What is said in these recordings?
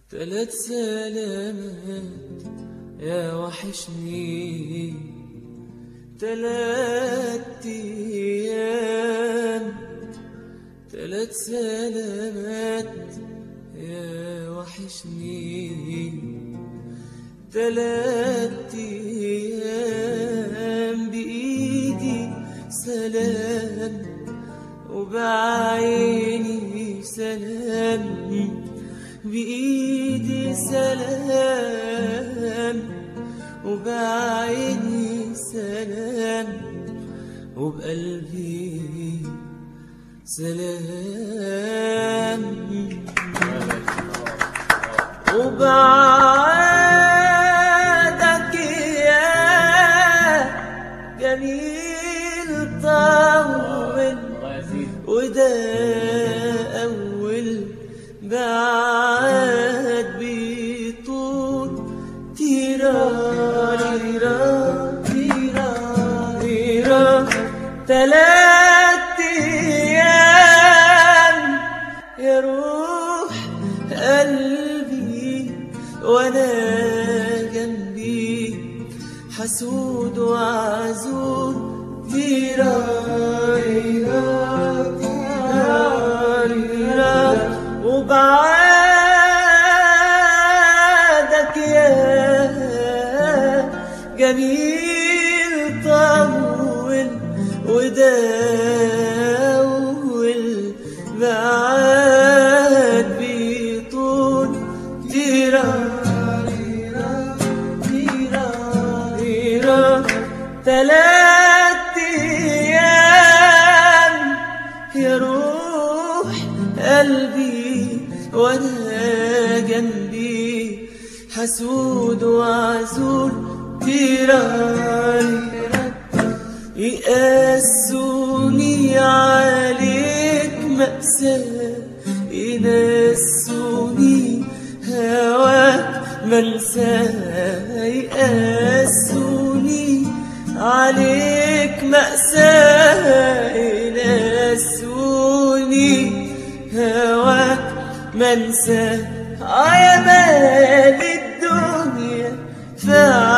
تلات سلامات يا وحشني تلات ايام تلات سلامات يا وحشني تلات ايام بايدي سلام وبعيني سلام بإيدي سلام وبعيني سلام وبقلبي سلام وبعادك يا جميل طول وده أول بعد بيطول تيرا تيرا تيرا تيرا تلات أيام يا روح قلبي وأنا جنبي حسود وعزول تيرا تيرا تيرا وبعادك يا جميل طول وداول بعاد بيطول تيرا تيرا تيرا تيرا تلات ايام يا روح قلبي وانا جنبي حسود وعزول تيران يقاسوني عليك مأساة ينسوني هواك منساه يقاسوني عليك مأساة ينسوني هواك منسى آه يا مال الدنيا في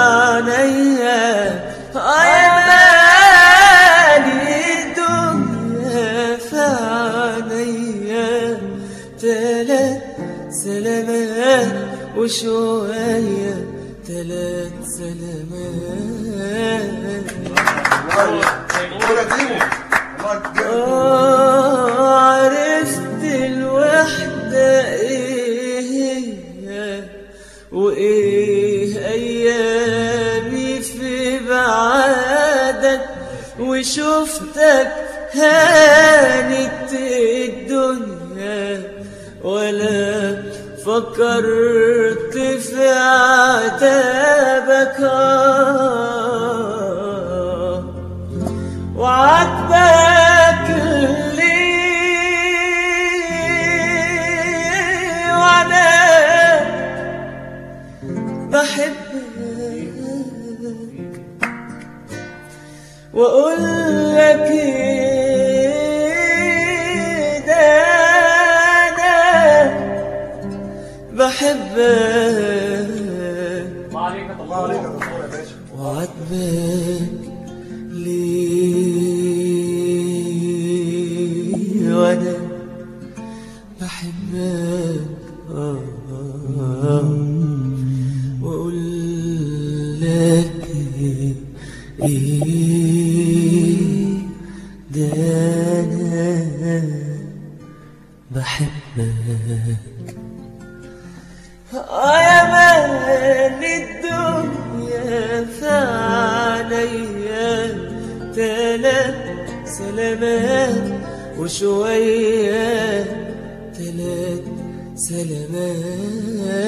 عينيا آه يا مال الدنيا في عينيا تلات سلامات وشوية تلات سلامات آه، عرفت الوحدة ايه هي وايه ايامي في بعادك وشفتك هانت الدنيا ولا فكرت في عتابك آه وعاتبك ليه وانا بحبك واقول لك إيه ده انا بحبك الله عليك الله عليك يا باشا وعاتبك ليه وانا بحبك آه، آه، واقول لك ايه ده انا بحبك آه يا مان الدنيا فعليا تلات سلامات وشوية تلات سلامات